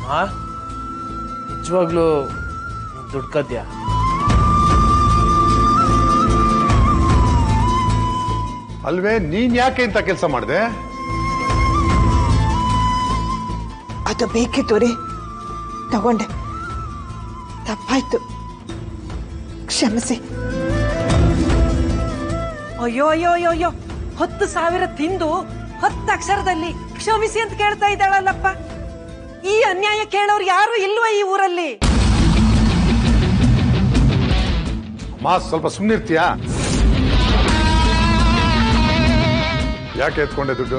ಹಾ ನಿಜವಾಗ್ಲೂ ದುಡ್ಡು ಕದ್ಯಾ ಅಲ್ವೇ ನೀನ್ ಯಾಕೆ ಇಂಥ ಕೆಲಸ ಮಾಡಿದೆ ಅದು ಬೇಕಿತ್ತು ರೀ ತಗೊಂಡೆ ತಪ್ಪಾಯ್ತು ಕ್ಷಮಿಸಿ ಅಯ್ಯೋ ಅಯ್ಯೋ ಅಯ್ಯೋ ಅಯ್ಯೋ ಹತ್ತು ಸಾವಿರ ತಿಂದು ಹತ್ತು ಅಕ್ಷರದಲ್ಲಿ ಕ್ಷಮಿಸಿ ಅಂತ ಕೇಳ್ತಾ ಇದ್ದಾಳಲ್ಲಪ್ಪ ಈ ಅನ್ಯಾಯ ಕೇಳೋರು ಯಾರು ಇಲ್ವಾ ಈ ಊರಲ್ಲಿ ಅಮ್ಮ ಸ್ವಲ್ಪ ಸುಮ್ಮನಿರ್ತೀಯಾ ಯಾಕೆ ಎತ್ಕೊಂಡೆ ದುಡ್ಡು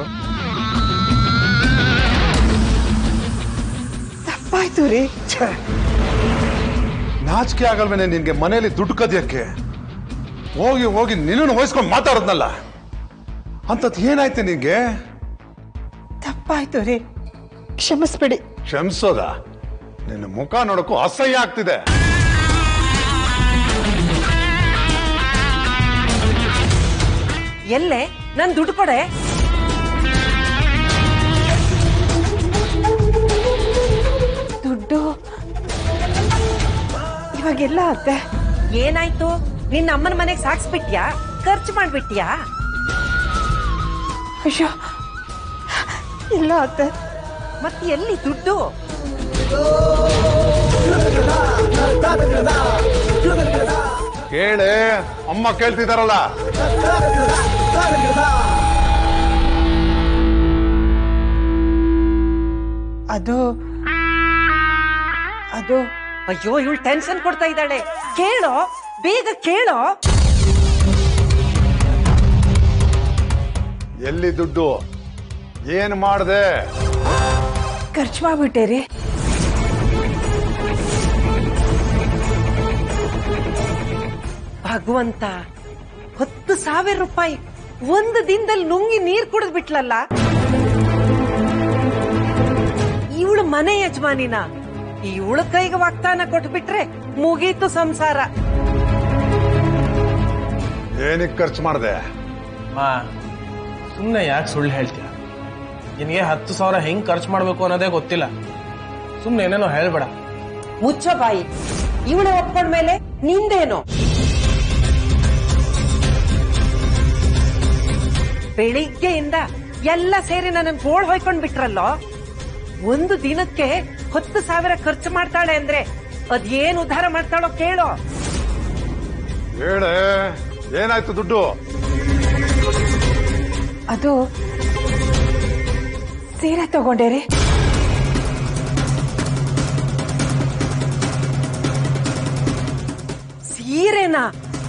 ತಪ್ಪಾಯ್ತು ರೀ ನಾಚಿಕೆ ಆಗಲ್ವೇನೆ ನಿನ್ಗೆ ಮನೆಯಲ್ಲಿ ದುಡ್ಡು ಕದಿಯಕ್ಕೆ ಹೋಗಿ ಹೋಗಿ ನಿನ್ನನ್ನು ವಹಿಸ್ಕೊಂಡು ಮಾತಾಡದ್ನಲ್ಲ ಅಂತದ್ ಏನಾಯ್ತು ನಿನ್ಗೆ ತಪ್ಪಾಯ್ತು ರೀ ಕ್ಷಮಿಸ್ಬಿಡಿ ಕ್ಷಮಿಸೋದ ನಿನ್ನ ಮುಖ ನೋಡಕ್ಕೂ ಅಸಹ್ಯ ಆಗ್ತಿದೆ ಎಲ್ಲೇ ನನ್ ದುಡ್ಡು ಕೊಡೆ ದುಡ್ಡು ಇವಾಗೆಲ್ಲ ಅತ್ತೆ ಏನಾಯ್ತು ನಿನ್ನ ಅಮ್ಮನ ಮನೆಗೆ ಸಾಕ್ಸ್ಬಿಟ್ಯಾ ಖರ್ಚು ಮಾಡ್ಬಿಟ್ಯಾ ಅಯ್ಯೋ ಇಲ್ಲ ಅತ್ತೆ ಮತ್ತೆ ಎಲ್ಲಿ ದುಡ್ಡು ಕೇಳೆ ಅಮ್ಮ ಕೇಳ್ತಿದಾರಲ್ಲ ಅದು ಅದು ಅಯ್ಯೋ ಇವಳು ಟೆನ್ಷನ್ ಕೊಡ್ತಾ ಇದ್ದಾಳೆ ಕೇಳೋ ಬೇಗ ಕೇಳೋ ಎಲ್ಲಿ ದುಡ್ಡು ಏನ್ ಮಾಡ್ದೆ ಖರ್ಚು ಮಾಡ್ಬಿಟ್ಟೆ ರೀ ಭಗವಂತ ಹತ್ತು ಸಾವಿರ ರೂಪಾಯಿ ಒಂದು ದಿನದಲ್ಲಿ ನುಂಗಿ ನೀರ್ ಕುಡಿದ್ ಬಿಟ್ಲಲ್ಲ ಇವಳು ಮನೆ ಯಜಮಾನಿನ ಇವಳ ಕೈಗೆ ವಾಗ್ದಾನ ಕೊಟ್ಬಿಟ್ರೆ ಮುಗೀತು ಸಂಸಾರ ಏನಕ್ಕೆ ಖರ್ಚು ಮಾಡ್ದೆ ಮಾ ಸುಮ್ಮನೆ ಯಾಕೆ ಸುಳ್ಳು ಹೇಳ್ತೀಯ ನಿನಗೆ ಹತ್ತು ಸಾವಿರ ಹೆಂಗ್ ಖರ್ಚು ಮಾಡ್ಬೇಕು ಅನ್ನೋದೇ ಗೊತ್ತಿಲ್ಲ ಸುಮ್ಮನೆ ಏನೇನೋ ಹೇಳ್ಬೇಡ ಮುಚ್ಚ ಬಾಯಿ ಇವಳು ಒಪ್ಕೊಂಡ್ಮೇಲೆ ನಿಂದೇನು ಬೆಳಿಗ್ಗೆಯಿಂದ ಎಲ್ಲ ಸೇರಿ ನನ್ನ ಗೋಳ್ ಹೊಯ್ಕೊಂಡ್ ಬಿಟ್ರಲ್ಲೋ ಒಂದು ದಿನಕ್ಕೆ ಹತ್ತು ಸಾವಿರ ಖರ್ಚು ಮಾಡ್ತಾಳೆ ಅಂದ್ರೆ ಅದೇನ್ ಉದ್ಧಾರ ಮಾಡ್ತಾಳೋ ಕೇಳೋ ಹೇಳೆ ಏನಾಯ್ತು ದುಡ್ಡು ಅದು ಸೀರೆ ತಗೊಂಡೆ ರೀ ಸೀರೆನಾ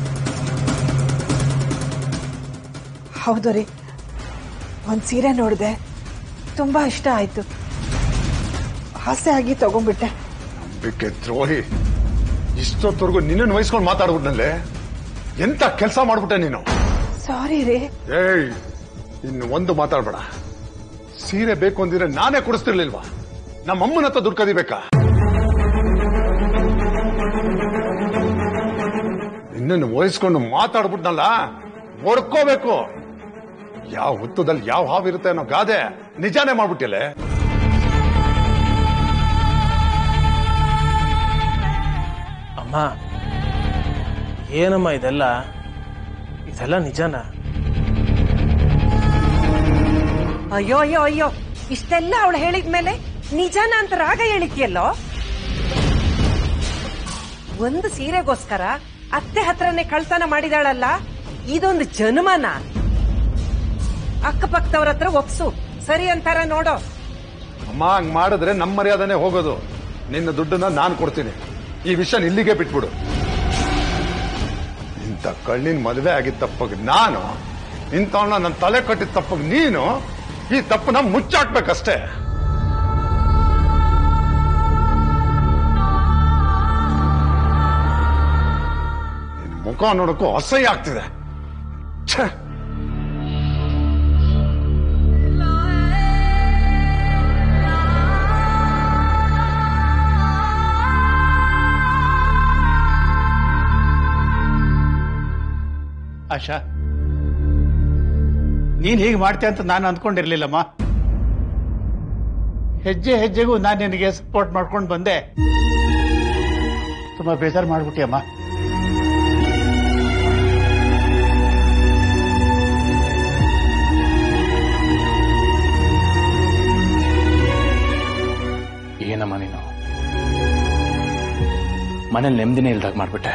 ಹೌದು ರೀ ಒಂದ್ ಸೀರೆ ನೋಡಿದೆ ತುಂಬಾ ಇಷ್ಟ ಆಯ್ತು ಆಸೆ ಆಗಿ ತಗೊಂಡ್ಬಿಟ್ಟೆ ಬಿಕ್ಕೆ ದ್ರೋಹಿ ಇಷ್ಟೊತ್ತವರೆಗೂ ನಿನ್ನನ್ನು ವಹಿಸ್ಕೊಂಡು ಮಾತಾಡ್ಬಿಟ್ನಲ್ಲೇ ಎಂತ ಕೆಲಸ ಮಾಡ್ಬಿಟ್ಟೆ ನೀನು ಸಾರಿ ರೀ ಏಯ್ ಇನ್ನು ಒಂದು ಮಾತಾಡ್ಬೇಡ ಸೀರೆ ಬೇಕು ಅಂದಿದ್ರೆ ನಾನೇ ಕೊಡಿಸ್ತಿರ್ಲಿಲ್ವಾ ನಮ್ಮ ಅಮ್ಮನ ಹತ್ರ ದುಡ್ಡು ಕದಿಬೇಕಾ ನಿನ್ನನ್ನು ವಹಿಸ್ಕೊಂಡು ಮಾತಾಡ್ಬಿಟ್ನಲ್ಲ ಹೊಡ್ಕೋಬೇಕು ಯಾವ ಹುತ್ತದಲ್ಲಿ ಯಾವ ಹಾವಿರುತ್ತೆ ಅನ್ನೋ ಗಾದೆ ನಿಜಾನೇ ಮಾಡ್ಬಿಟ್ಟಿಲ್ಲ ಅಮ್ಮ ಏನಮ್ಮ ಇದೆಲ್ಲ ಇದೆಲ್ಲ ನಿಜನಾ ಅಯ್ಯೋ ಅಯ್ಯೋ ಅಯ್ಯೋ ಇಷ್ಟೆಲ್ಲ ಅವಳು ಹೇಳಿದ್ಮೇಲೆ ನಿಜಾನ ಅಂತ ರಾಗ ಹೇಳಿದ್ಯಲ್ಲೋ ಒಂದು ಸೀರೆಗೋಸ್ಕರ ಅತ್ತೆ ಹತ್ರನೇ ಕಳ್ತನ ಮಾಡಿದಾಳಲ್ಲ ಇದೊಂದು ಜನ್ಮನ ಅಕ್ಕಪಕ್ಕದವ್ರ ಹತ್ರ ಒಪ್ಸು ಸರಿ ಅಂತಾರ ನೋಡೋ ಅಮ್ಮ ಹಂಗ್ ಮಾಡಿದ್ರೆ ನಮ್ಮ ಮರ್ಯಾದನೆ ಹೋಗೋದು ನಿನ್ನ ದುಡ್ಡನ್ನ ನಾನು ಕೊಡ್ತೀನಿ ಈ ವಿಷಯ ಇಲ್ಲಿಗೆ ಬಿಟ್ಬಿಡು ಇಂಥ ಕಳ್ಳಿನ ಮದುವೆ ಆಗಿದ್ದ ತಪ್ಪಗ್ ನಾನು ಇಂಥವನ್ನ ನನ್ನ ತಲೆ ಕಟ್ಟಿದ ತಪ್ಪಗ್ ನೀನು ಈ ತಪ್ಪನ್ನ ಮುಚ್ಚಾಕ್ಬೇಕಷ್ಟೇ ನಿನ್ ಮುಖ ನೋಡಕ್ಕೂ ಅಸಹ್ಯ ಆಗ್ತಿದೆ ಛೇ ಆಶಾ ನೀನ್ ಹೀಗೆ ಮಾಡ್ತೀಯ ಅಂತ ನಾನು ಅಂದ್ಕೊಂಡಿರ್ಲಿಲ್ಲಮ್ಮ ಹೆಜ್ಜೆ ಹೆಜ್ಜೆಗೂ ನಾನು ನಿನಗೆ ಸಪೋರ್ಟ್ ಮಾಡ್ಕೊಂಡು ಬಂದೆ ತುಂಬಾ ಬೇಜಾರು ಮಾಡ್ಬಿಟ್ಟಿಯಮ್ಮ ಏನಮ್ಮ ನೀನು ಮನೇಲಿ ನೆಮ್ಮದಿನೇ ಇಲ್ದಾಗ ಮಾಡ್ಬಿಟ್ಟೆ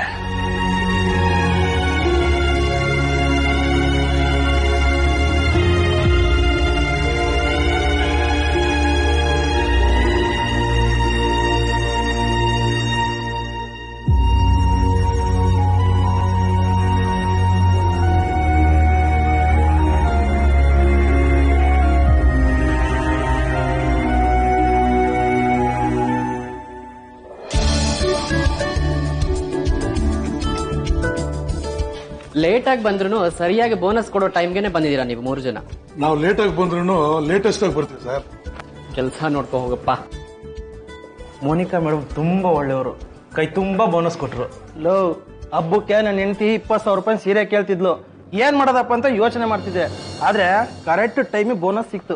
ಲೇಟ್ ಆಗಿ ಬಂದ್ರು ಸರಿಯಾಗಿ ಬೋನಸ್ ಕೊಡೋ ಟೈಮ್ಗೆನೆ ಬಂದಿದ್ದೀರಾ ನೀವು ಮೂರು ಜನ ನಾವು ಲೇಟಾಗಿ ಬಂದ್ರು ಲೇಟೆಸ್ಟ್ ಆಗಿ ಬರ್ತೀವಿ ಸರ್ ಕೆಲಸ ನೋಡ್ಕೊ ಹೋಗಪ್ಪ ಮೋನಿಕಾ ಮೇಡಮ್ ತುಂಬಾ ಒಳ್ಳೆಯವರು ಕೈ ತುಂಬಾ ಬೋನಸ್ ಕೊಟ್ರು ಲೋ ಹಬ್ಬಕ್ಕೆ ನನ್ನ ಹೆಂಡತಿ ಇಪ್ಪತ್ತು ಸಾವಿರ ರೂಪಾಯಿ ಸೀರೆ ಕೇಳ್ತಿದ್ಲು ಏನ್ ಮಾಡೋದಪ್ಪ ಅಂತ ಯೋಚನೆ ಮಾಡ್ತಿದ್ದೆ ಆದ್ರೆ ಕರೆಕ್ಟ್ ಟೈಮಿಗೆ ಬೋನಸ್ ಸಿಕ್ತು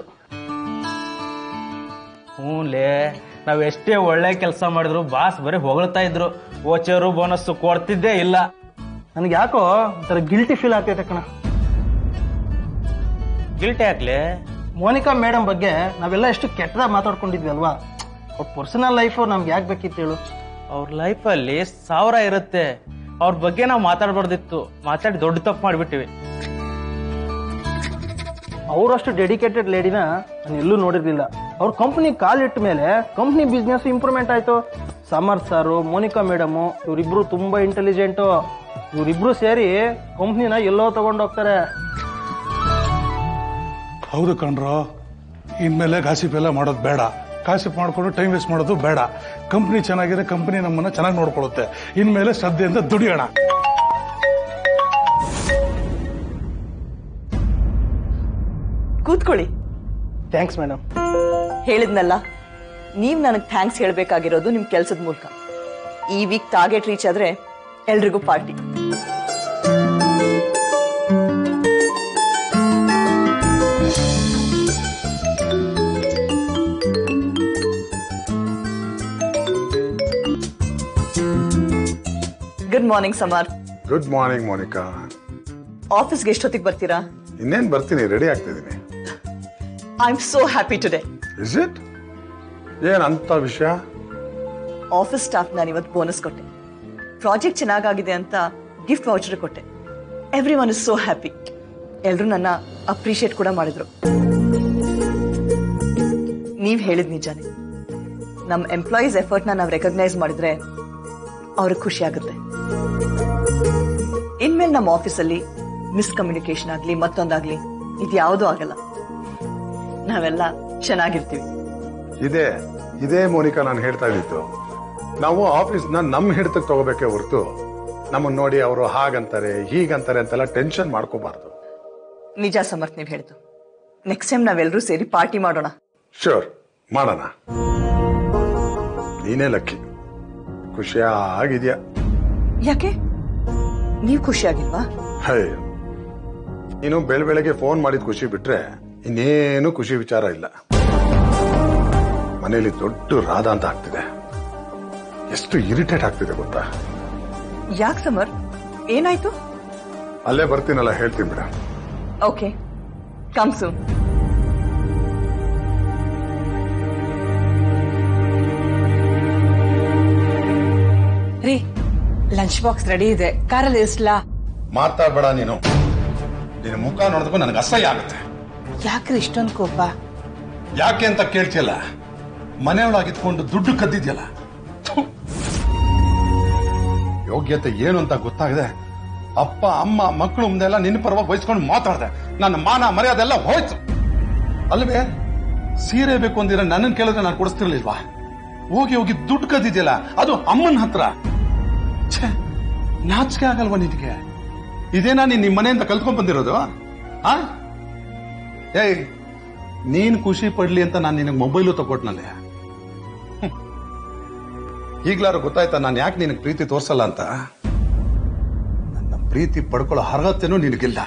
ಹ್ಞೂಲೇ ನಾವ್ ಎಷ್ಟೇ ಒಳ್ಳೆ ಕೆಲಸ ಮಾಡಿದ್ರು ಬಾಸ್ ಬರೀ ಹೊಗಳ್ತಾ ಇದ್ರು ಓಚರು ಬೋನಸ್ ಕೊಡ್ತಿದ್ದೇ ಇಲ್ಲ ನನಗೆ ಯಾಕೋ ಒಂಥರ ಗಿಲ್ಟಿ ಫೀಲ್ ಆಗ್ತೈತೆ ಕಣ ಗಿಲ್ಟಿ ಆಗ್ಲಿ ಮೋನಿಕಾ ಮೇಡಮ್ ಬಗ್ಗೆ ನಾವೆಲ್ಲ ಎಷ್ಟು ಕೆಟ್ಟದಾಗ ಮಾತಾಡ್ಕೊಂಡಿದ್ವಿ ಅಲ್ವಾ ಅವ್ರ ಪರ್ಸನಲ್ ಲೈಫ್ ನಮ್ಗೆ ಯಾಕೆ ಬೇಕಿತ್ತು ಹೇಳು ಅವ್ರ ಲೈಫಲ್ಲಿ ಸಾವಿರ ಇರುತ್ತೆ ಅವ್ರ ಬಗ್ಗೆ ನಾವು ಮಾತಾಡ್ಬಾರ್ದಿತ್ತು ಮಾತಾಡಿ ದೊಡ್ಡ ತಪ್ಪು ಮಾಡಿಬಿಟ್ಟಿವಿ ಅವರಷ್ಟು ಡೆಡಿಕೇಟೆಡ್ ಲೇಡಿನ ನಾನು ಎಲ್ಲೂ ನೋಡಿರ್ಲಿಲ್ಲ ಅವ್ರ ಕಂಪ್ನಿ ಕಾಲಿಟ್ಟ ಮೇಲೆ ಕಂಪ್ನಿ ಬಿಸ್ನೆಸ್ ಇಂಪ್ರೂವ್ಮೆಂಟ್ ಆಯ್ತು ಸಮರ್ ಸಾರು ಮೋನಿಕಾ ಮೇಡಮು ಇವರಿಬ್ರು ತುಂಬಾ ಇಂಟೆಲಿಜೆಂಟು ಇವರಿಬ್ರು ಸೇರಿ ಕಂಪ್ನಿನ ಎಲ್ಲೋ ತಗೊಂಡೋಗ್ತಾರೆ ಹೌದು ಕಣ್ರೋ ಇನ್ಮೇಲೆ ಗಾಸಿಪ್ ಎಲ್ಲ ಮಾಡೋದು ಬೇಡ ಕಾಸಿಪ್ ಮಾಡ್ಕೊಂಡು ಟೈಮ್ ವೇಸ್ಟ್ ಮಾಡೋದು ಬೇಡ ಕಂಪ್ನಿ ಚೆನ್ನಾಗಿದೆ ಕಂಪ್ನಿ ನಮ್ಮನ್ನ ಚೆನ್ನಾಗಿ ನೋಡ್ಕೊಳ್ಳುತ್ತೆ ಇನ್ಮೇಲೆ ಶ್ರದ್ಧೆಯಿಂದ ದುಡಿಯೋಣ ಕೂತ್ಕೊಳ್ಳಿ ಥ್ಯಾಂಕ್ಸ್ ಮೇಡಮ್ ಹೇಳಿದ್ನಲ್ಲ ನೀವ್ ನನಗೆ ಥ್ಯಾಂಕ್ಸ್ ಹೇಳ್ಬೇಕಾಗಿರೋದು ನಿಮ್ ಕೆಲ್ಸದ ಮೂಲಕ ಈ ವೀಕ್ ಟಾರ್ಗೆಟ್ ರೀಚ್ ಆದ್ರೆ ಎಲ್ರಿಗೂ party good morning Samar good morning Monica ಆಫೀಸ್ಗೆ ಎಷ್ಟೊತ್ತಿಗೆ ಬರ್ತೀರಾ ಇನ್ನೇನ್ ಬರ್ತೀನಿ ರೆಡಿ ಆಗ್ತಿದ್ದೀನಿ I am so happy today is it ಏನ್ ಅಂತ ವಿಷಯ ಆಫೀಸ್ ಸ್ಟಾಫ್ ನಾನು ಇವತ್ತು ಬೋನಸ್ ಕೊಟ್ಟೆ ಪ್ರಾಜೆಕ್ಟ್ ಚೆನ್ನಾಗಾಗಿದೆ ಅಂತ ಗಿಫ್ಟ್ ವೌಚರ್ ಕೊಟ್ಟೆ every one is so happy ಎಲ್ಲರೂ ನನ್ನ ಅಪ್ರಿಷಿಯೇಟ್ ಕೂಡ ಮಾಡಿದ್ರು ನೀವ್ ಹೇಳಿದ್ ನಿಜಾನೇ ನಮ್ಮ ಎಂಪ್ಲಾಯೀಸ್ ಎಫರ್ಟ್ನ ನಾವು ರೆಕಗ್ನೈಸ್ ಮಾಡಿದ್ರೆ ಅವ್ರಿಗೆ ಖುಷಿ ಆಗುತ್ತೆ ಇನ್ಮೇಲೆ ನಮ್ಮ ಆಫೀಸಲ್ಲಿ ಮಿಸ್ಕಮ್ಯುನಿಕೇಶನ್ ಆಗ್ಲಿ ಮತ್ತೊಂದಾಗ್ಲಿ ಇದ್ಯಾವುದೂ ಆಗಲ್ಲ ನಾವೆಲ್ಲ ಚೆನ್ನಾಗಿರ್ತೀವಿ ಇದೇ ಇದೇ ಮೋನಿಕಾ ನಾನು ಹೇಳ್ತಾ ಇದ್ದಿತ್ತು ನಾವು ಆಫೀಸ್ನ ನಮ್ಮ ಹಿಡಿತಕ್ಕೆ ತಗೋಬೇಕೇ ಹೊರತು ನಮ್ಮನ್ನ ನೋಡಿ ಅವರು ಹಾಗಂತಾರೆ ಹೀಗಂತಾರೆ ಅಂತೆಲ್ಲ ಟೆನ್ಷನ್ ಮಾಡ್ಕೋಬಾರ್ದು ನಿಜ ಸಮರ್ಥ್ ನೀವ್ ಹೇಳಿದ್ದು ನೆಕ್ಸ್ಟ್ ಟೈಮ್ ನಾವೆಲ್ಲರೂ ಸೇರಿ ಪಾರ್ಟಿ ಮಾಡೋಣ ಶೋರ್ ಮಾಡೋಣ ನೀನೇ ಲಕ್ಕಿ ಖುಷಿಯಾಗಿದ್ಯಾ ಯಾಕೆ ನೀವು ಖುಷಿಯಾಗಿಲ್ವಾ ಹೇ ನೀನು ಬೆಳ ಬೆಳಗ್ಗೆ ಫೋನ್ ಮಾಡಿದ ಖುಷಿ ಬಿಟ್ರೆ ಇನ್ನೇನು ಖುಷಿ ವಿಚಾರ ಇಲ್ಲ ಮನೇಲಿ ದೊಡ್ಡ ರಾಧ ಅಂತ ಆಗ್ತಿದೆ ಎಷ್ಟು ಇರಿಟೇಟ್ ಆಗ್ತಿದೆ ಗೊತ್ತಾ ಯಾಕೆ ಸಮರ್ ಏನಾಯ್ತು ಅಲ್ಲೇ ಬರ್ತೀನಲ್ಲ ಹೇಳ್ತೀನಿ ಬಿಡ ಓಕೆ ಕಮ್ ಸೂನ್ ರೀ ಲಂಚ್ ಬಾಕ್ಸ್ ರೆಡಿ ಇದೆ ಕಾರಲ್ಲಿ ಇಸ್ಲಾ ಮಾತಾಡ್ಬೇಡ ನೀನು ನಿನ್ನ ಮುಖ ನೋಡಿದ್ಗೂ ನನಗೆ ಅಸಹ್ಯ ಆಗುತ್ತೆ ಯಾಕ್ರಿ ಇಷ್ಟೊಂದು ಕೋಪ ಯಾಕೆ ಅಂತ ಕೇಳ್ತಿಯಲ್ಲ ಮನೆಯೊಳಗಿದ್ಕೊಂಡು ದುಡ್ಡು ಕದ್ದಿದ್ಯಲ್ಲ ಥು. ಯೋಗ್ಯತೆ ಏನು ಅಂತ ಗೊತ್ತಾಗದೆ ಅಪ್ಪ ಅಮ್ಮ ಮಕ್ಕಳು ಮುಂದೆಲ್ಲ ನಿನ್ನ ಪರವಾಗಿ ವಹಿಸ್ಕೊಂಡು ಮಾತಾಡ್ದೆ ನನ್ನ ಮಾನ ಮರ್ಯಾದೆಲ್ಲ ಹೋಯ್ತು ಅಲ್ವೇ ಸೀರೆ ಬೇಕು ಅಂದಿರ ನನ್ನನ್ನು ಕೇಳಿದ್ರೆ ನಾನು ಕೊಡಿಸ್ತಿರ್ಲಿಲ್ವಾ ಹೋಗಿ ಹೋಗಿ ದುಡ್ಡು ಕದ್ದಿದ್ಯಲ್ಲ ಅದು ಅಮ್ಮನ ಹತ್ರ ಛೇ ನಾಚಿಕೆ ಆಗಲ್ವಾ ನಿನಗೆ ಇದೇನಾ ನೀನ್ ನಿಮ್ಮ ಮನೆಯಿಂದ ಕಲ್ತ್ಕೊಂಡ್ ಬಂದಿರೋದು ಆ ಏಯ್ ನೀನ್ ಖುಷಿ ಪಡ್ಲಿ ಅಂತ ನಾನು ನಿನಗೆ ಮೊಬೈಲು ತಗೊಟ್ನಲ್ಲೇ ಈಗ್ಲಾರು ಗೊತ್ತಾಯ್ತಾ ನಾನು ಯಾಕೆ ನಿನಗೆ ಪ್ರೀತಿ ತೋರ್ಸಲ್ಲ ಅಂತ ನನ್ನ ಪ್ರೀತಿ ಪಡ್ಕೊಳ್ಳೋ ಅರ್ಹತೆನೂ ನಿನಗಿಲ್ಲ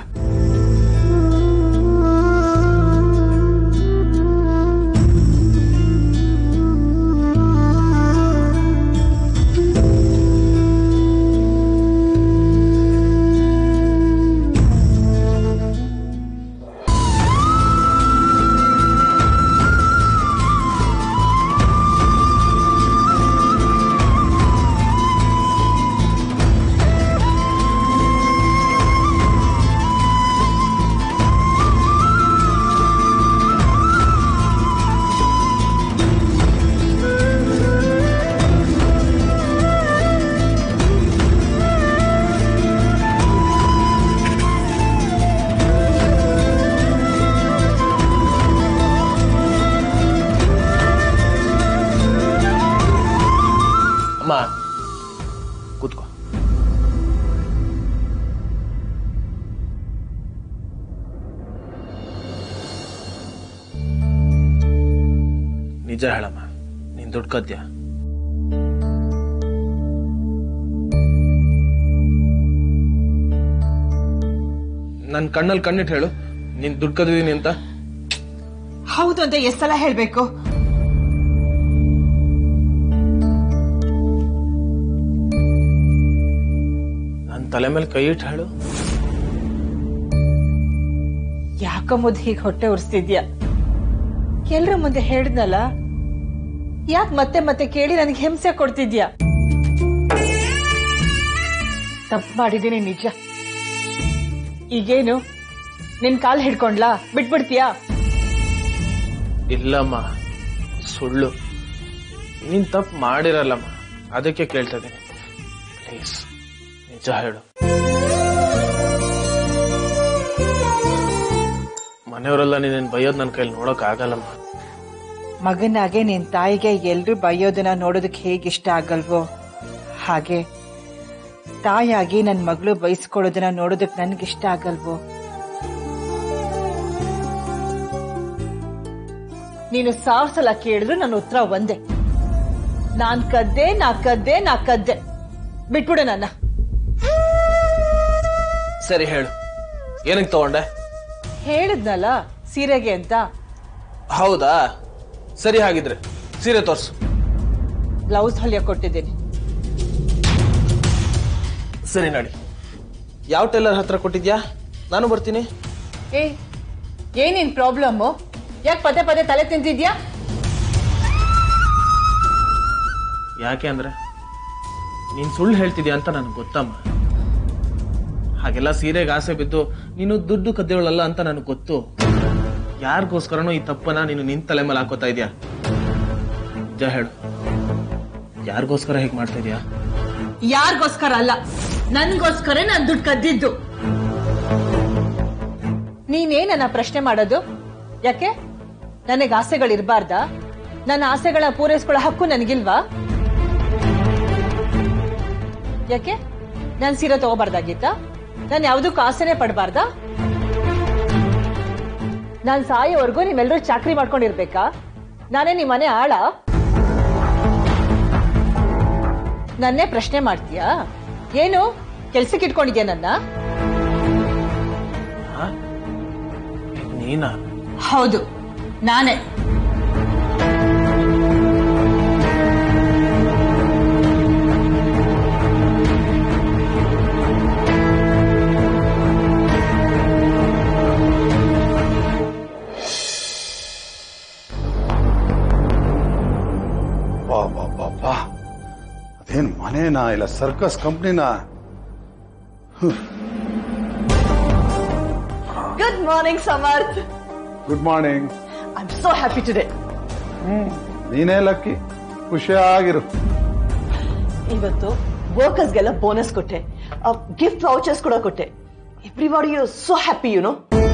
ನಿಜ ಹೇಳಮ್ಮ ನೀನ್ ದುಡ್ಡು ಕದ್ಯಾ ನನ್ ಕಣ್ಣಲ್ಲಿ ಕಣ್ಣಿಟ್ಟು ಹೇಳು ನೀನ್ ದುಡ್ಡು ಕದಿದೀನಿ ಅಂತ ಹೌದು ಅಂತ ಎಷ್ಟ್ ಸಲ ಹೇಳ್ಬೇಕು ನನ್ ತಲೆ ಮೇಲೆ ಕೈ ಇಟ್ಟು ಹೇಳು ಯಾಕ ಮುದ್ ಹೀಗ್ ಹೊಟ್ಟೆ ಉರ್ಸ್ತಿದ್ಯಾ ಎಲ್ರ ಮುಂದೆ ಹೇಳಿದ್ನಲ್ಲ ಯಾಕೆ ಮತ್ತೆ ಮತ್ತೆ ಕೇಳಿ ನನಗೆ ಹಿಂಸೆ ಕೊಡ್ತಿದ್ಯಾ ತಪ್ಪು ಮಾಡಿದೀನಿ ನಿಜ ಈಗೇನು ನಿನ್ ಕಾಲ್ ಹಿಡ್ಕೊಂಡ್ಲಾ ಬಿಟ್ಬಿಡ್ತೀಯಾ ಇಲ್ಲಮ್ಮ ಸುಳ್ಳು ನೀನ್ ತಪ್ಪು ಮಾಡಿರಲ್ಲಮ್ಮ ಅದಕ್ಕೆ ಕೇಳ್ತಾ ಇದ್ದೀನಿ ಪ್ಲೀಸ್ ನಿಜ ಹೇಳು ಮನೆಯವರೆಲ್ಲ ನೀನ್ ಬೈಯೋದ್ ನನ್ನ ಕೈಲಿ ನೋಡಕ್ ಆಗಲ್ಲಮ್ಮ ಮಗನಾಗೆ ನಿನ್ ತಾಯಿಗೆ ಎಲ್ರು ಬೈಯೋದನ್ನ ನೋಡೋದಕ್ಕೆ ಹೇಗೆ ಇಷ್ಟ ಆಗಲ್ವೋ ಹಾಗೆ ತಾಯಾಗಿ ನನ್ ಮಗಳು ಬಯಸ್ಕೊಳ್ಳೋದನ್ನ ನೋಡೋದಕ್ ನನ್ಗಿಷ್ಟ ಆಗಲ್ವೋ ನೀನು ಸಾವಿರ ಸಲ ಕೇಳಿದ್ರು ನನ್ನ ಉತ್ತರ ಒಂದೇ ನಾನ್ ಕದ್ದೆ ನಾ ಕದ್ದೆ ನಾ ಕದ್ದೆ ಬಿಟ್ಬಿಡು ನನ್ನ ಸರಿ ಹೇಳು ಏನಕ್ಕೆ ತಗೊಂಡೆ ಹೇಳಿದ್ನಲ್ಲ ಸೀರೆಗೆ ಅಂತ ಹೌದಾ ಸರಿ ಹಾಗಿದ್ರೆ ಸೀರೆ ತೋರ್ಸು ಬ್ಲೌಸ್ ಹೊಲಿಯ ಕೊಟ್ಟಿದ್ದೀನಿ ಸರಿ ನಡಿ ಯಾವ ಟೈಲರ್ ಹತ್ರ ಕೊಟ್ಟಿದ್ಯಾ ನಾನು ಬರ್ತೀನಿ ಏ ಏನಿನ್ ಪ್ರಾಬ್ಲಮ್ ಯಾಕೆ ಪದೇ ಪದೇ ತಲೆ ತಿಂತಿದ್ಯಾ ಯಾಕೆ ಅಂದ್ರೆ ನೀನ್ ಸುಳ್ಳು ಹೇಳ್ತಿದ್ಯಾ ಅಂತ ನನಗೆ ಗೊತ್ತಮ್ಮ ಹಾಗೆಲ್ಲ ಸೀರೆಗೆ ಆಸೆ ಬಿದ್ದು ನೀನು ದುಡ್ಡು ಕದ್ದಿರೋಳಲ್ಲ ಅಂತ ನನಗೆ ಗೊತ್ತು ಯಾರಿಗೋಸ್ಕರನೂ ಈ ತಪ್ಪನ ನೀನು ನಿನ್ ತಲೆ ಮೇಲೆ ಹಾಕೋತಾ ಇದೀಯಾ ನಿಜ ಹೇಳು ಯಾರಿಗೋಸ್ಕರ ಹೇಗೆ ಮಾಡ್ತಾ ಇದೀಯಾ ಯಾರಿಗೋಸ್ಕರ ಅಲ್ಲ ನನ್ಗೋಸ್ಕರ ನಾನ್ ದುಡ್ಡು ಕದ್ದಿದ್ದು ನೀನೇ ನನ್ನ ಪ್ರಶ್ನೆ ಮಾಡೋದು ಯಾಕೆ ನನಗೆ ಆಸೆಗಳಿರ್ಬಾರ್ದಾ ನನ್ನ ಆಸೆಗಳ ಪೂರೈಸ್ಕೊಳ್ಳೋ ಹಕ್ಕು ನನಗಿಲ್ವಾ ಯಾಕೆ ನಾನ್ ಸೀರೆ ತಗೋಬಾರ್ದಾಗಿತ್ತ ನಾನು ಯಾವ್ದಕ್ಕೂ ಆಸೆನೆ ಪಡಬಾರ್ದಾ ನಾನ್ ಸಾಯೋವರೆಗೂ ನೀವೆಲ್ಲರೂ ಚಾಕ್ರಿ ಮಾಡ್ಕೊಂಡಿರ್ಬೇಕಾ ನಾನೇ ನಿಮ್ಮ ಮನೆ ಆಳ ನನ್ನೇ ಪ್ರಶ್ನೆ ಮಾಡ್ತೀಯಾ ಏನು ಕೆಲ್ಸಕ್ಕೆ ಇಟ್ಕೊಂಡಿದ್ಯಾ ನನ್ನ ನೀನಾ ಹೌದು ನಾನೇ ಬಾ ಬಾ ಬಾ ಬಾ ಅದೇನ್ ಮನೇನಾ ಇಲ್ಲ ಸರ್ಕಸ್ ಕಂಪ್ನಿನಾ good morning Samarth good morning I am so happy today ನೀನೇ ಲಕ್ಕಿ ಖುಷಿಯಾಗಿರು ಇವತ್ತು ವರ್ಕರ್ಸ್ಗೆಲ್ಲ ಬೋನಸ್ ಕೊಟ್ಟೆ ಗಿಫ್ಟ್ ವೌಚರ್ಸ್ ಕೂಡ ಕೊಟ್ಟೆ everybody you so happy you know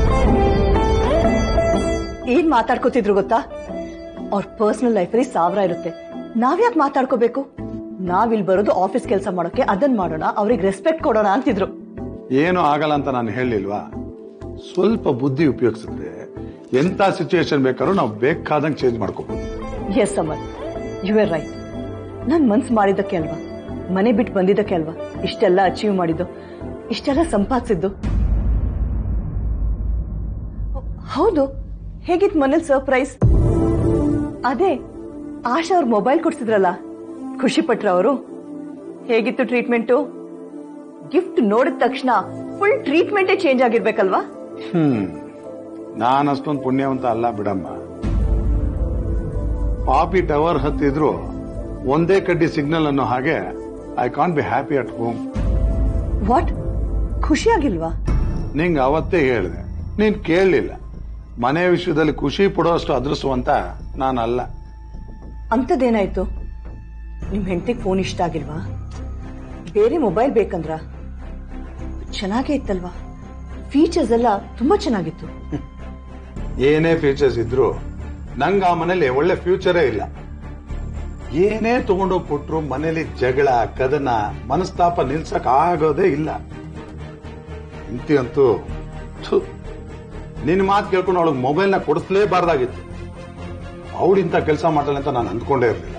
ಏನ್ ಮಾತಾಡ್ಕೋತಿದ್ರು ಗೊತ್ತಾ ಅವ್ರ ಪರ್ಸನಲ್ ಲೈಫಲ್ಲಿ ಸಾವಿರ ಇರುತ್ತೆ ನಾವ್ಯಾಕೆ ಮಾತಾಡ್ಕೋಬೇಕು ನಾವಿಲ್ ಬರೋದು ಆಫೀಸ್ ಕೆಲಸ ಮಾಡೋಕೆ ಅದನ್ ಮಾಡೋಣ ಅವ್ರಿಗೆ ರೆಸ್ಪೆಕ್ಟ್ ಕೊಡೋಣ ಅಂತಿದ್ರು ಏನು ಆಗಲ್ಲ ಅಂತ ನಾನು ಹೇಳಿಲ್ವಾ ಸ್ವಲ್ಪ ಬುದ್ಧಿ ಉಪಯೋಗಿಸಿದ್ರೆ ಎಂತ ಸಿಚುವೇಶನ್ ಬೇಕಾದ್ರೂ ನಾವು ಬೇಕಾದಂಗೆ ಚೇಂಜ್ ಮಾಡ್ಕೋಬಹುದು yes Amar you are right ನಾನ್ ಮನ್ಸ್ ಮಾಡಿದ್ದಕ್ಕೆ ಅಲ್ವಾ ಮನೆ ಬಿಟ್ಟು ಬಂದಿದ್ದಕ್ಕೆ ಅಲ್ವಾ ಇಷ್ಟೆಲ್ಲ ಅಚೀವ್ ಮಾಡಿದ್ದು ಇಷ್ಟೆಲ್ಲ ಸಂಪಾದಿಸಿದ್ದು ಹೌದು ಹೇಗಿತ್ತು ಮನೇಲಿ ಸರ್ಪ್ರೈಸ್ ಅದೇ ಆಶಾ ಅವ್ರ ಮೊಬೈಲ್ ಕೊಡ್ಸಿದ್ರಲ್ಲ ಖುಷಿ ಪಟ್ರ ಅವರು ಹೇಗಿತ್ತು ಟ್ರೀಟ್ಮೆಂಟು ಗಿಫ್ಟ್ ನೋಡಿದ ತಕ್ಷಣ ಫುಲ್ ಟ್ರೀಟ್ಮೆಂಟೇ ಚೇಂಜ್ ಆಗಿರ್ಬೇಕಲ್ವಾ ಹ್ಮ್ ನಾನು ಅಷ್ಟೊಂದು ಪುಣ್ಯವಂತ ಅಲ್ಲ ಬಿಡಮ್ಮ ಪಾಪಿ ಟವರ್ ಹತ್ತಿದ್ರು ಒಂದೇ ಕಡ್ಡಿ ಸಿಗ್ನಲ್ ಅನ್ನೋ ಹಾಗೆ I can be happy at home what ಖುಷಿಯಾಗಿಲ್ವಾ ನಿಂಗೆ ಅವತ್ತೇ ಹೇಳಿದೆ ನೀನ್ ಕೇಳಲಿಲ್ಲ ಮನೆ ವಿಷಯದಲ್ಲಿ ಖುಷಿ ಪಡೋಷ್ಟು ಅದೃಷ್ಟವಂತ ನಾನಲ್ಲ ಅಂಥದ್ದೇನಾಯ್ತು ನಿಮ್ ಹೆಂಡತಿಗೆ ಫೋನ್ ಇಷ್ಟ ಆಗಿಲ್ವಾ ಬೇರೆ ಮೊಬೈಲ್ ಬೇಕಂದ್ರ ಚೆನ್ನಾಗೇ ಇತ್ತಲ್ವಾ ಫೀಚರ್ಸ್ ಎಲ್ಲ ತುಂಬಾ ಚೆನ್ನಾಗಿತ್ತು ಏನೇ ಫೀಚರ್ಸ್ ಇದ್ರು ನಂಗೆ ಆ ಮನೇಲಿ ಒಳ್ಳೆ ಫ್ಯೂಚರೇ ಇಲ್ಲ ಏನೇ ತಗೊಂಡೋಗಿ ಕೊಟ್ರು ಮನೇಲಿ ಜಗಳ ಕದನ ಮನಸ್ತಾಪ ನಿಲ್ಸಕ್ ಆಗೋದೇ ಇಲ್ಲ ಇಂತಿ ಅಂತೂ ಥು, ನಿನ್ ಮಾತು ಕೇಳ್ಕೊಂಡು ಅವಳಿಗೆ ಮೊಬೈಲ್ನ ಕೊಡಿಸ್ಲೇಬಾರ್ದಾಗಿತ್ತು ಅವಳಿಂತ ಕೆಲಸ ಮಾಡ್ತಾಳೆ ಅಂತ ನಾನು ಅಂದ್ಕೊಂಡೇ ಇರಲಿಲ್ಲ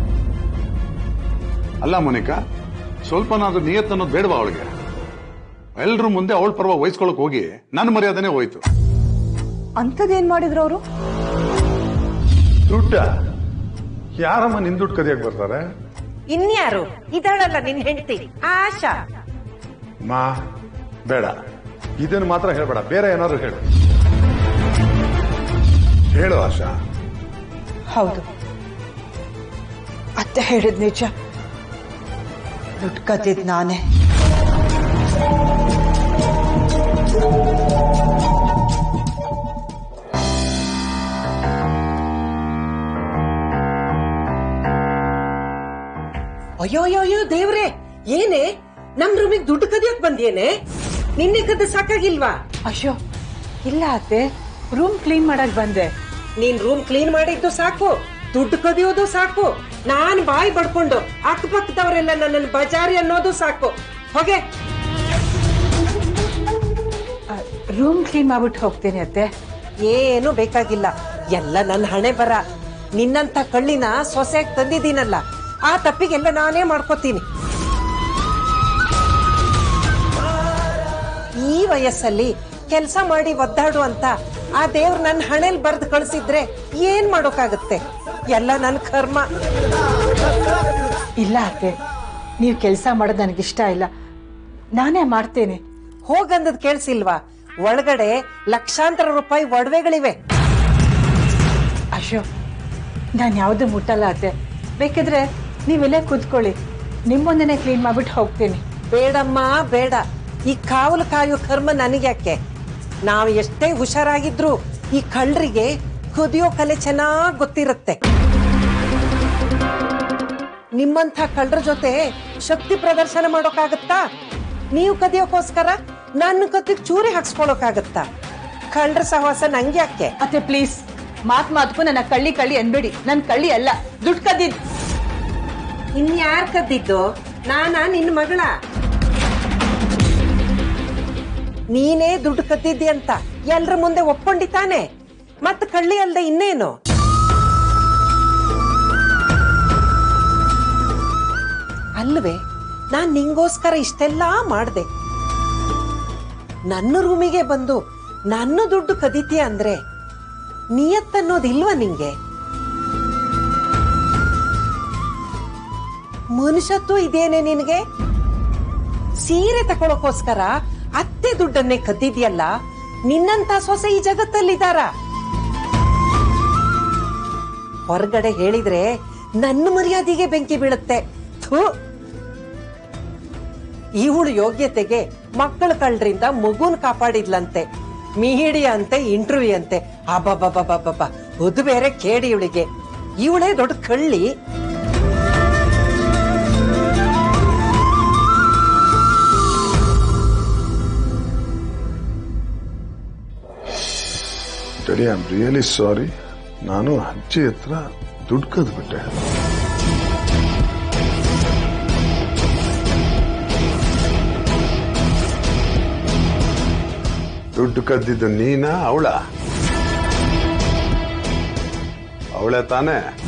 ಅಲ್ಲ ಮೋನಿಕಾ ಸ್ವಲ್ಪನಾದ್ರೂ ನಿಯತ್ ಅನ್ನೋದು ಬೇಡವಾ ಅವಳಿಗೆ ಎಲ್ರ ಮುಂದೆ ಅವಳ ಪರ್ವ ವಹಿಸ್ಕೊಳಕ್ ಹೋಗಿ ನನ್ನ ಮರ್ಯಾದನೆ ಹೋಯ್ತು ಅಂಥದ್ದೇನ್ ಮಾಡಿದ್ರು ಅವರು ದುಡ್ಡ ಯಾರಮ್ಮ ನಿನ್ ದುಡ್ಡು ಕದಿಯಕ್ ಬರ್ತಾರೆ ಇನ್ಯಾರು ಇದಾಳಲ್ಲ ನಿನ್ ಹೆಂಡತಿ ಆಶಾ ಮಾ ಬೇಡ ಇದನ್ನು ಮಾತ್ರ ಹೇಳ್ಬೇಡ ಬೇರೆ ಏನಾದ್ರು ಹೇಳು ಹೇಳು ಆಶಾ ಹೌದು ಅತ್ತೆ ಹೇಳಿದ್ ನಿಜ ದುಡ್ಡು ಕದ್ದಿದ್ ನಾನೇ ಅಯ್ಯೋ ಅಯ್ಯೋ ಅಯ್ಯೋ ದೇವ್ರೆ ಏನೇ ನಮ್ ರೂಮಿಗೆ ದುಡ್ಡು ಕದಿಯಕ್ ಬಂದೇನೆ ನಿನ್ನೆ ಕದ್ದು ಸಾಕಾಗಿಲ್ವಾ ಅಯ್ಯೋ ಇಲ್ಲ ಅತ್ತೆ ರೂಮ್ ಕ್ಲೀನ್ ಮಾಡಕ್ ಬಂದೆ ನೀನ್ ರೂಮ್ ಕ್ಲೀನ್ ಮಾಡಿದ್ದು ಸಾಕು ದುಡ್ಡು ಕದಿಯೋದು ಸಾಕು ನಾನ್ ಬಾಯಿ ಬಡ್ಕೊಂಡು ಅಕ್ಕಪಕ್ಕದವರೆಲ್ಲ ನನ್ನನ್ನು ಬಜಾರಿ ಅನ್ನೋದು ಸಾಕು ಹೊಗೆ ರೂಮ್ ಕ್ಲೀನ್ ಮಾಡ್ಬಿಟ್ಟು ಹೋಗ್ತೇನೆ ಅತ್ತೆ ಏನು ಬೇಕಾಗಿಲ್ಲ ಎಲ್ಲ ನನ್ನ ಹಣೆ ಬರ ನಿನ್ನಂತ ಕಳ್ಳಿನ ಸೊಸೆಯಾಗಿ ತಂದಿದ್ದೀನಲ್ಲ ಆ ತಪ್ಪಿಗೆಲ್ಲ ನಾನೇ ಮಾಡ್ಕೋತೀನಿ ಈ ವಯಸ್ಸಲ್ಲಿ ಕೆಲಸ ಮಾಡಿ ಒದ್ದಾಡು ಅಂತ ಆ ದೇವ್ರು ನನ್ನ ಹಣೆಲ್ ಬರ್ದು ಕಳ್ಸಿದ್ರೆ ಏನ್ ಮಾಡೋಕ್ಕಾಗತ್ತೆ ಎಲ್ಲ ನನ್ನ ಕರ್ಮ ಇಲ್ಲ ಅತ್ತೆ ನೀವು ಕೆಲಸ ಮಾಡೋದು ನನಗಿಷ್ಟ ಇಲ್ಲ ನಾನೇ ಮಾಡ್ತೇನೆ ಹೋಗಂದದ್ ಕೇಳಿಸಿಲ್ವಾ ಒಳಗಡೆ ಲಕ್ಷಾಂತರ ರೂಪಾಯಿ ಒಡವೆಗಳಿವೆ ಅಶೋ ನಾನು ಯಾವುದು ಮುಟ್ಟಲ್ಲ ಅತ್ತೆ ಬೇಕಿದ್ರೆ ನೀವೆಲ್ಲ ಕೂತ್ಕೊಳ್ಳಿ ನಿಮ್ಮೊಂದನೆ ಕ್ಲೀನ್ ಮಾಡ್ಬಿಟ್ಟು ಹೋಗ್ತೀನಿ ಬೇಡಮ್ಮ ಬೇಡ ಈ ಕಾವಲು ಕಾಯೋ ಕರ್ಮ ನನಗ್ಯಾಕೆ ನಾವು ಎಷ್ಟೇ ಹುಷಾರಾಗಿದ್ರು ಈ ಕಳ್ಳರಿಗೆ ಕುದಿಯೋ ಕಲೆ ಚೆನ್ನಾಗ್ ಗೊತ್ತಿರುತ್ತೆ ನಿಮ್ಮಂಥ ಕಳ್ಳರ ಜೊತೆ ಶಕ್ತಿ ಪ್ರದರ್ಶನ ಮಾಡೋಕ್ಕಾಗತ್ತಾ ನೀವು ಕದಿಯೋಕ್ಕೋಸ್ಕರ ನನ್ನ ಕತ್ತಿಗೆ ಚೂರಿ ಹಾಕ್ಸ್ಕೊಳಕ್ಕಾಗತ್ತಾ ಕಳ್ಳರ ಸಹವಾಸ ನಂಗ್ಯಾಕೆ ಅತ್ತೆ ಪ್ಲೀಸ್ ಮಾತ್ ಮಾತ್ಕು ನನ್ನ ಕಳ್ಳಿ ಕಳ್ಳಿ ಅನ್ಬೇಡಿ ನನ್ ಕಳ್ಳಿ ಅಲ್ಲ ದುಡ್ಡು ಕದ್ದಿದ್ ಇನ್ಯಾರ್ ಕದ್ದಿದ್ದು ನಾನಾ ನಿನ್ನ ಮಗಳ ನೀನೇ ದುಡ್ಡು ಕದ್ದಿದ್ದಿ ಅಂತ ಎಲ್ರ ಮುಂದೆ ಒಪ್ಕೊಂಡಿತಾನೆ ಮತ್ ಕಳ್ಳಿ ಅಲ್ದೆ ಇನ್ನೇನು ಅಲ್ವೇ ನಾನ್ ನಿಂಗೋಸ್ಕರ ಇಷ್ಟೆಲ್ಲಾ ಮಾಡ್ದೆ ನನ್ನ ರೂಮಿಗೆ ಬಂದು ನನ್ನ ದುಡ್ಡು ಕದೀತೀಯ ಅಂದ್ರೆ ನಿಯತ್ತನ್ನೋದಿಲ್ವಾ ನಿಂಗೆ ಮನುಷ್ಯತ್ವ ಇದೇನೆ ನಿನಗೆ ಸೀರೆ ತಗೊಳಕೋಸ್ಕರ ಅತ್ತೆ ದುಡ್ಡನ್ನೇ ಕದ್ದಿದ್ಯಲ್ಲ ನಿನ್ನಂತ ಸೊಸೆ ಈ ಜಗತ್ತಲ್ಲಿದ್ದಾರ ಹೊರಗಡೆ ಹೇಳಿದ್ರೆ ನನ್ನ ಮರ್ಯಾದೆಗೆ ಬೆಂಕಿ ಬೀಳುತ್ತೆ ಥೂ ಇವಳು ಯೋಗ್ಯತೆಗೆ ಮಕ್ಕಳ ಕಳ್ರಿಂದ ಮಗುನ್ ಕಾಪಾಡಿದ್ಲಂತೆ ಮೀಡಿಯ ಅಂತೆ ಇಂಟರ್ವ್ಯೂ ಅಂತೆ ಅಬ್ಬಬ್ಬಬ್ಬಬ್ಬಬ್ಬ ಅದು ಬೇರೆ ಕೇಡಿ ಇವಳಿಗೆ ಇವಳೇ ದೊಡ್ಡ ಕಳ್ಳಿ daddy I am really sorry ನಾನು ಅಜ್ಜಿ ಹತ್ರ ದುಡ್ಡು ಕದ್ಬಿಟ್ಟೆ ದುಡ್ಡು ಕದ್ದಿದ್ದು ನೀನಾ ಅವಳ ಅವಳೆ ತಾನೇ